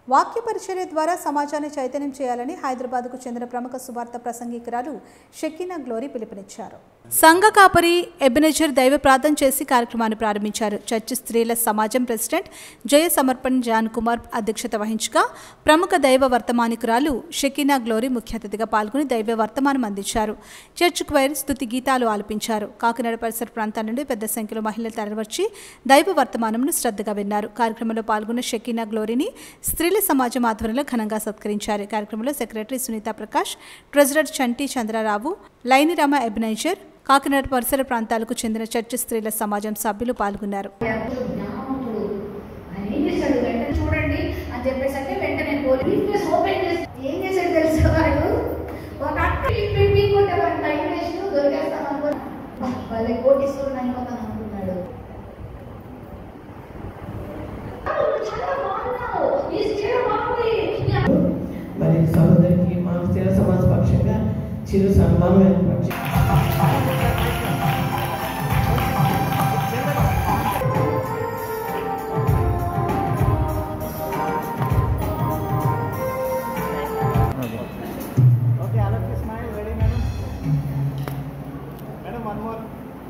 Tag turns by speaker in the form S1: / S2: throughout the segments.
S1: వాక్య పరిచర్య ద్వారా సమాజాన్ని చైతన్యం చేయాలని హైదరాబాద్కు చెందిన ప్రముఖ సువార్త ప్రసంగికురాలు షకీనా గ్లోరీ పిలుపునిచ్చారు సంఘ కాపరి ఎబెనెజర్ దైవ ప్రార్థన చేసి కార్యక్రమాన్ని ప్రారంభించారు చర్చి స్త్రీల సమాజం ప్రెసిడెంట్ జయ సమర్పణ్ జాన్ కుమార్ అధ్యక్షత వహించగా ప్రముఖ దైవ వర్తమానికురాలు షకీనా గ్లోరీ ముఖ్య అతిథిగా పాల్గొని దైవ వర్తమానం అందించారు చర్చ్ క్వైర్ స్తుతి గీతాలు ఆలపించారు కాకినాడ పరిసర ప్రాంతాల నుండి పెద్ద సంఖ్యలో మహిళలు తరలివచ్చి దైవ వర్తమానంను శ్రద్ధగా విన్నారు కార్యక్రమంలో పాల్గొన్న షకీనా గ్లోరీని స్త్రీల సమాజం ఆధ్వర్యంలో ఘనంగా సత్కరించారు ఈ కార్యక్రమంలో సెక్రటరీ సునీత ప్రకాష్ ట్రెజరర్ చంటి చంద్రరావు లైనిరామ ఎబినైజర్ కాకినాడ పరిసర ప్రాంతాలకు చెందిన చర్చ్ స్త్రీల సమాజం సభ్యులు పాల్గొన్నారు
S2: ఎంతో జ్ఞానవంతుడు ఆయన ఏం చేశాడు వెంటనే చూడండి అని చెప్పేసి అంటే వెంటనే పోలీస్ ఓపెన్ చేసి ఏం చేశాడు తెలుసా వాడు ఒక అక్క పీకుంటే వాడు టైం వేస్ట్ దొరికేస్తాం అనుకున్నా వాళ్ళ కోటీశ్వరుడు అయిపోతాం అనుకున్నాడు చాలా బాగున్నావు ఈ చీర బాగుంది
S3: మరి సహోదరికి మా స్థిర సమాజ పక్షంగా చిరు సన్మానం ఏర్పరిచి
S4: Okay, all of you smile. Ready, madam? Madam, one more.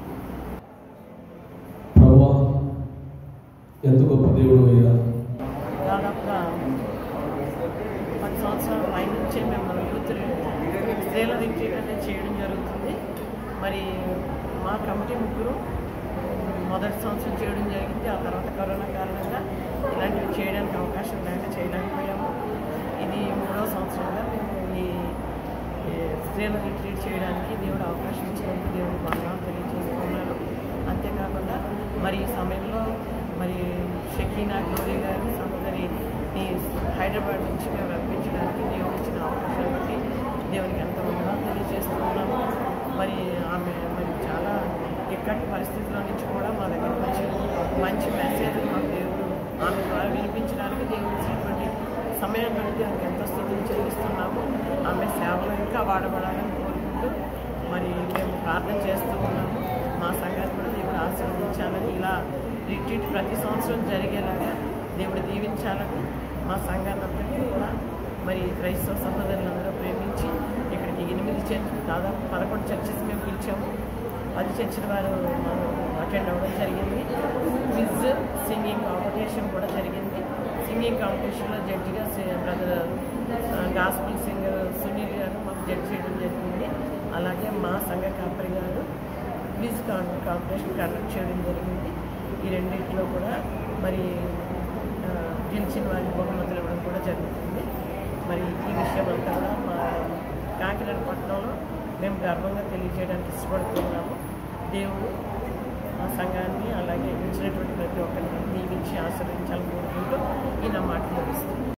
S5: ప్రభా ఎంత గొప్ప దేవుడు అయ్యా
S6: దాదాపుగా పది సంవత్సరాల పై నుంచే మేము యూత్ స్త్రీల రిట్రీట్ అనేది చేయడం జరుగుతుంది మరి మా కమిటీ ముగ్గురు మొదటి సంవత్సరం చేయడం జరిగింది ఆ తర్వాత కరోనా కారణంగా ఇలాంటివి చేయడానికి అవకాశం లేక చేయలేకపోయాము ఇది మూడవ సంవత్సరంగా మేము ఈ ఈ స్త్రీల రిట్రీట్ చేయడానికి దేవుడు అవకాశం ఇచ్చినందుకు దేవుడు వందనాలు తెలియజేసుకున్నాను అంతేకాకుండా మరి ఈ సమయంలో మరి షకీనా గ్లోరీ గారి సహోదరి ఈ హైదరాబాద్ నుంచి మేము రప్పించడానికి దేవుడు ఇచ్చిన అవకాశం బట్టి దేవునికి ఎంత వందనాలు తెలియజేస్తున్నాము మరి ఆమె మరి చాలా ఇక్కడి పరిస్థితుల్లో నుంచి కూడా మా దగ్గరకు వచ్చి మంచి మెసేజ్ మాకు దేవుడు ఆమె ద్వారా వినిపించడానికి దేవుడు ఇచ్చినటువంటి సమయం బట్టి దేవునికి ఎంతో స్థితిని చెల్లిస్తున్నాము ఆమె సేవలు ఇంకా వాడబడాలని కోరుకుంటూ మరి మేము ప్రార్థన చేస్తూ ఉన్నాము మా సంఘాన్ని కూడా దేవుడు ఆశీర్వదించాలని ఇలా రిట్రీట్ ప్రతి సంవత్సరం జరిగేలాగా దేవుడు దీవించాలని మా సంఘాన్ని అంతటినీ కూడా మరి క్రైస్తవ సహోదరులందరూ ప్రేమించి ఇక్కడికి ఎనిమిది చర్చ్ దాదాపు పదకొండు చర్చెస్ మేము పిలిచాము పది చర్చిల వారు అటెండ్ అవ్వడం జరిగింది క్విజ్ సింగింగ్ కాంపిటీషన్ కూడా జరిగింది సింగింగ్ కాంపిటీషన్లో జడ్జిగా బ్రదర్ గాస్పుల్ సింగర్ సునీల్ గారు మాకు జడ్జి చేయడం జరిగింది అలాగే మా సంఘ కాపరి గారు క్విజ్ కాం కాంపిటీషన్ కండక్ట్ చేయడం జరిగింది ఈ రెండింటిలో కూడా మరి ఆ, గెలిచిన వారికి బహుమతులు ఇవ్వడం కూడా జరుగుతుంది మరి ఈ విషయం అంతా కూడా మా కాకినాడ పట్టణంలో మేము గర్వంగా తెలియజేయడానికి ఇష్టపడుతున్నాము దేవుడు మా సంఘాన్ని అలాగే ఇచ్చినటువంటి ప్రతి ఒక్కరిని దీవించి ఆశ్రయించాలని కోరుకుంటూ ఈ నా మాటలు ముగిస్తున్నాను